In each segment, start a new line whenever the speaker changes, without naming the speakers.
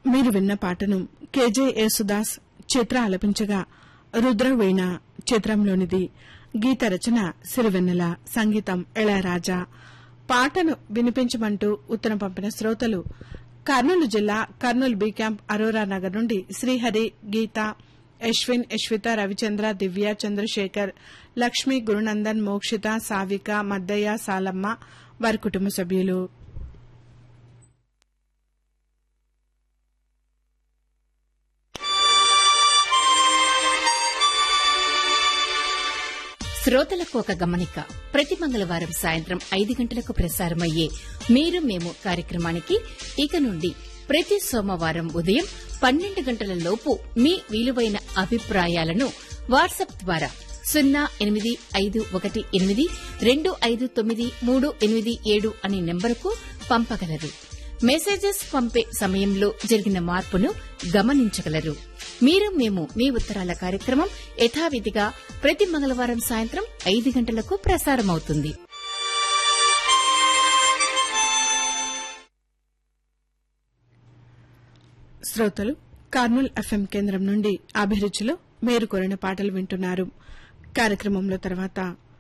మీరు విన్న పాటను కేజే యేసుదాస్ చిత్ర ఆలపించగా రుద్రవీణ చిత్రంలోనిది గీత రచన సిరివెన్నెల సంగీతం ఇళయరాజా పాటను వినిపించమంటూ ఉత్తరం పంపిన శ్రోతలు కర్నూలు జిల్లా కర్నూలు బి క్యాంప్ అరోరా నగర్ నుండి శ్రీహరి గీత యశ్విన్ యశ్విత రవిచంద్ర దివ్య చంద్రశేఖర్ లక్ష్మి గురునందన్ మోక్షిత సావిక మద్దయ్య సాలమ్మ వారి కుటుంబ సభ్యులు
శ్రోతలకు ఒక గమనిక ప్రతి మంగళవారం సాయంత్రం ఐదు గంటలకు ప్రసారమయ్యే మీరు మేము కార్యక్రమానికి ఇక నుండి ప్రతి సోమవారం ఉదయం పన్నెండు గంటల లోపు మీ విలువైన అభిప్రాయాలను వాట్సాప్ ద్వారా సున్నా ఎనిమిది ఐదు ఒకటి ఎనిమిది రెండు ఐదు తొమ్మిది మూడు ఎనిమిది ఏడు అనే నెంబరుకు పంపగలరు మెసేజెస్ పంపే సమయంలో జరిగిన మార్పును గమనించగలరు మీరు మేము మీ ఉత్తరాల కార్యక్రమం యథావిధిగా ప్రతి మంగళవారం సాయంత్రం ఐదు గంటలకు ప్రసారమవుతుంది
శ్రోతలు కర్నూల్ ఎఫ్ఎం కేంద్రం నుండి అభిరుచిలో మీరు కోరిన పాటలు వింటున్నారు కార్యక్రమంలో తర్వాత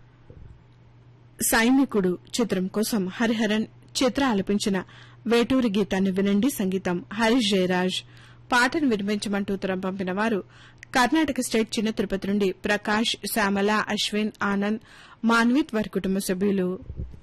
సైనికుడు చిత్రం కోసం హరిహరన్ చిత్ర ఆలపించిన వేటూరి గీతాన్ని వినండి సంగీతం హరీష్ జయరాజ్ పాటను వినిపించమంటూ ఉత్తరం పంపిన వారు కర్ణాటక స్టేట్ చిన్న తిరుపతి నుండి ప్రకాష్ శ్యామల అశ్విన్ ఆనంద్ మాన్విత్ వారి కుటుంబ సభ్యులు